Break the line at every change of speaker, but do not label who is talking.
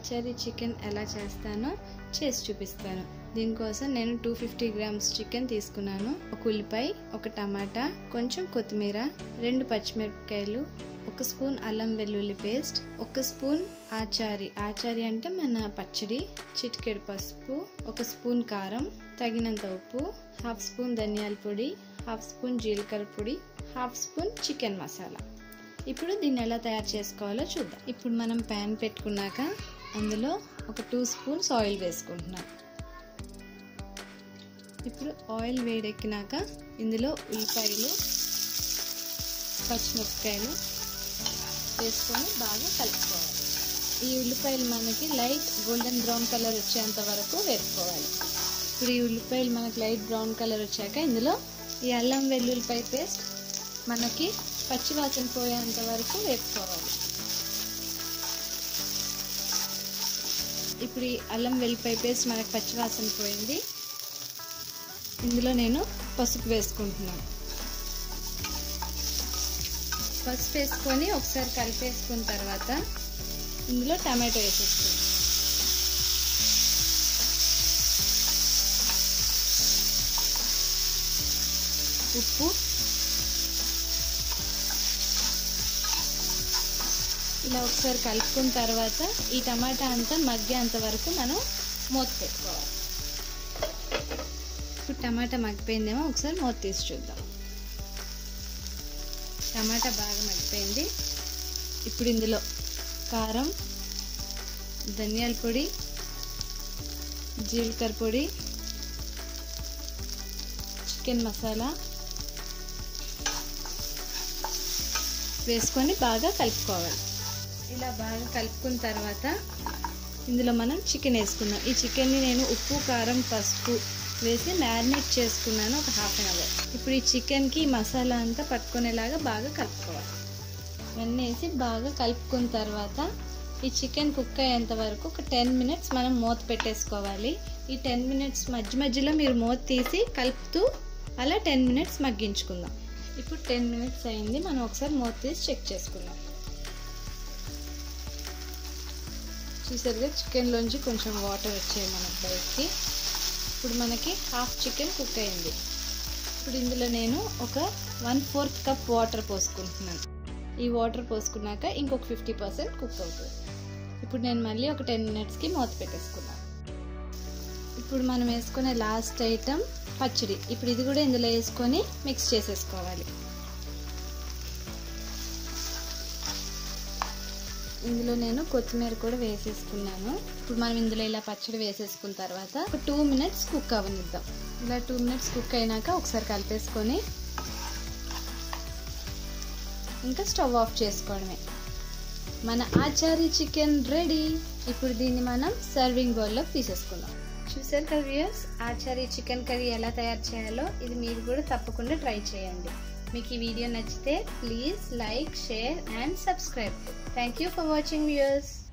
Achari chicken ఎలా చేస్తానో చేసి చూపిస్తాను దీనికోసం నేను టూ ఫిఫ్టీ గ్రామ్స్ చికెన్ తీసుకున్నాను ఒక ఉల్లిపాయ ఒక టమాటా కొంచెం కొత్తిమీర రెండు పచ్చిమిరపకాయలు ఒక స్పూన్ అల్లం వెల్లుల్లి పేస్ట్ ఒక స్పూన్ ఆచారి ఆచారి అంటే మన పచ్చడి చిటికెడు పసుపు ఒక స్పూన్ కారం తగినంత ఉప్పు హాఫ్ స్పూన్ ధనియాల పొడి హాఫ్ స్పూన్ జీలకర్ర పొడి హాఫ్ స్పూన్ చికెన్ మసాలా ఇప్పుడు దీన్ని ఎలా తయారు చేసుకోవాలో చూద్దాం ఇప్పుడు మనం ప్యాన్ పెట్టుకున్నాక అందులో ఒక టూ స్పూన్స్ ఆయిల్ వేసుకుంటున్నాం ఇప్పుడు ఆయిల్ వేడెక్కినాక ఇందులో ఉల్లిపాయలు పచ్చిమిరపకాయలు వేసుకొని బాగా కలుపుకోవాలి ఈ ఉల్లిపాయలు మనకి లైట్ గోల్డెన్ బ్రౌన్ కలర్ వచ్చేంత వరకు వేపుకోవాలి ఇప్పుడు ఈ ఉల్లిపాయలు మనకి లైట్ బ్రౌన్ కలర్ వచ్చాక ఇందులో ఈ అల్లం వెల్లుల్లిపాయ పేస్ట్ మనకి పచ్చివాసన పోయేంత వరకు వేపుకోవాలి ఇప్పుడు ఈ అల్లం వెల్లిపాయ పేస్ట్ మనకి పచ్చివాసన పోయింది ఇందులో నేను పసుపు వేసుకుంటున్నాను పసుపు వేసుకొని ఒకసారి కలిపేసుకున్న తర్వాత ఇందులో టమాటో వేసేసుకుంటాం ఉప్పు ఇలా ఒకసారి కలుపుకున్న తర్వాత ఈ టమాటా అంతా మగ్గేంత వరకు మనం మూత పెట్టుకోవాలి ఇప్పుడు టమాటా మగ్గిపోయిందేమో ఒకసారి మూత తీసి చూద్దాం టమాటా బాగా మగ్గిపోయింది ఇప్పుడు ఇందులో కారం ధనియాల పొడి జీలకర్ర పొడి చికెన్ మసాలా వేసుకొని బాగా కలుపుకోవాలి ఇలా బాగా కలుపుకున్న తర్వాత ఇందులో మనం చికెన్ వేసుకుందాం ఈ చికెన్ని నేను ఉప్పు కారం పసుపు వేసి మ్యారినేట్ చేసుకున్నాను ఒక హాఫ్ అన్ అవర్ ఇప్పుడు ఈ చికెన్కి మసాలా అంతా పట్టుకునేలాగా బాగా కలుపుకోవాలి ఇవన్నీ వేసి బాగా కలుపుకున్న తర్వాత ఈ చికెన్ కుక్ అయ్యేంత వరకు ఒక టెన్ మినిట్స్ మనం మూత పెట్టేసుకోవాలి ఈ టెన్ మినిట్స్ మధ్య మధ్యలో మీరు మూత తీసి కలుపుతూ అలా టెన్ మినిట్స్ మగ్గించుకుందాం ఇప్పుడు టెన్ మినిట్స్ అయింది మనం ఒకసారి మూత తీసి చెక్ చేసుకుందాం చూసారుగా చికెన్లోంచి కొంచెం వాటర్ వచ్చాయి మనకు బయటికి ఇప్పుడు మనకి హాఫ్ చికెన్ కుక్ అయింది ఇప్పుడు ఇందులో నేను ఒక వన్ ఫోర్త్ కప్ వాటర్ పోసుకుంటున్నాను ఈ వాటర్ పోసుకున్నాక ఇంకొక ఫిఫ్టీ పర్సెంట్ కుక్ అవుతుంది ఇప్పుడు నేను మళ్ళీ ఒక టెన్ మినిట్స్కి మూత పెట్టేసుకున్నాను ఇప్పుడు మనం వేసుకునే లాస్ట్ ఐటమ్ పచ్చడి ఇప్పుడు ఇది కూడా ఇందులో వేసుకొని మిక్స్ చేసేసుకోవాలి ఇందులో నేను కొత్తిమీర కూడా వేసేసుకున్నాను ఇప్పుడు మనం ఇందులో ఇలా పచ్చడి వేసేసుకున్న తర్వాత ఒక టూ మినిట్స్ కుక్ అవనిద్దాం ఇలా టూ మినిట్స్ కుక్ అయినాక ఒకసారి కలిపేసుకొని ఇంకా స్టవ్ ఆఫ్ చేసుకోవడమే మన ఆచారి చికెన్ రెడీ ఇప్పుడు దీన్ని మనం సర్వింగ్ బౌల్లో తీసేసుకుందాం చూసారు కదా వ్యూయర్స్ ఆచారి చికెన్ కర్రీ ఎలా తయారు చేయాలో ఇది మీరు కూడా తప్పకుండా ట్రై చేయండి మీకు ఈ వీడియో నచ్చితే please like share and subscribe thank you for watching viewers